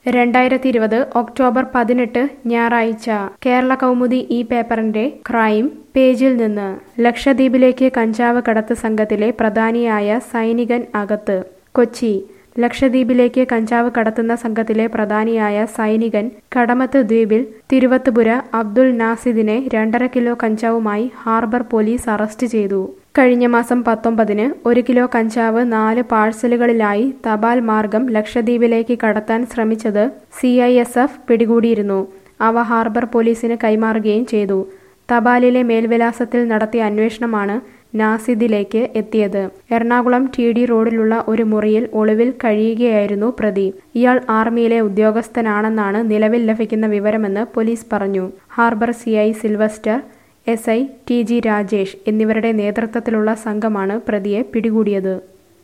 രണ്ടായിരത്തി ഇരുപത് ഒക്ടോബർ പതിനെട്ട് ഞായറാഴ്ച കേരള കൗമുദി ഈ പേപ്പറിന്റെ ക്രൈം പേജിൽ നിന്ന് ലക്ഷദ്വീപിലേക്ക് കഞ്ചാവ് കടത്ത് സംഘത്തിലെ പ്രധാനിയായ സൈനികൻ അകത്ത് കൊച്ചി ലക്ഷദ്വീപിലേക്ക് കഞ്ചാവ് കടത്തുന്ന സംഘത്തിലെ പ്രധാനിയായ സൈനികൻ കടമത്ത് ദ്വീപിൽ തിരുവത്തുപുര അബ്ദുൾ നാസിദിനെ രണ്ടര കിലോ കഞ്ചാവുമായി ഹാർബർ പോലീസ് അറസ്റ്റ് ചെയ്തു കഴിഞ്ഞ മാസം പത്തൊമ്പതിന് ഒരു കിലോ കഞ്ചാവ് നാല് പാഴ്സലുകളിലായി തപാൽ മാർഗം ലക്ഷദ്വീപിലേക്ക് കടത്താൻ ശ്രമിച്ചത് സി ഐ എസ് എഫ് പിടികൂടിയിരുന്നു അവ ഹാർബർ പോലീസിന് കൈമാറുകയും ചെയ്തു തപാലിലെ മേൽവിലാസത്തിൽ നടത്തിയ അന്വേഷണമാണ് നാസിദിലേക്ക് എത്തിയത് എറണാകുളം ടി ഡി റോഡിലുള്ള ഒരു മുറിയിൽ ഒളിവിൽ കഴിയുകയായിരുന്നു പ്രതി ഇയാൾ ആർമിയിലെ ഉദ്യോഗസ്ഥനാണെന്നാണ് നിലവിൽ ലഭിക്കുന്ന വിവരമെന്ന് പോലീസ് പറഞ്ഞു harbour C I Silvester S I T G Rajesh എന്നിവരുടെ നേതൃത്വത്തിലുള്ള സംഘമാണ് പ്രതിയെ പിടികൂടിയത്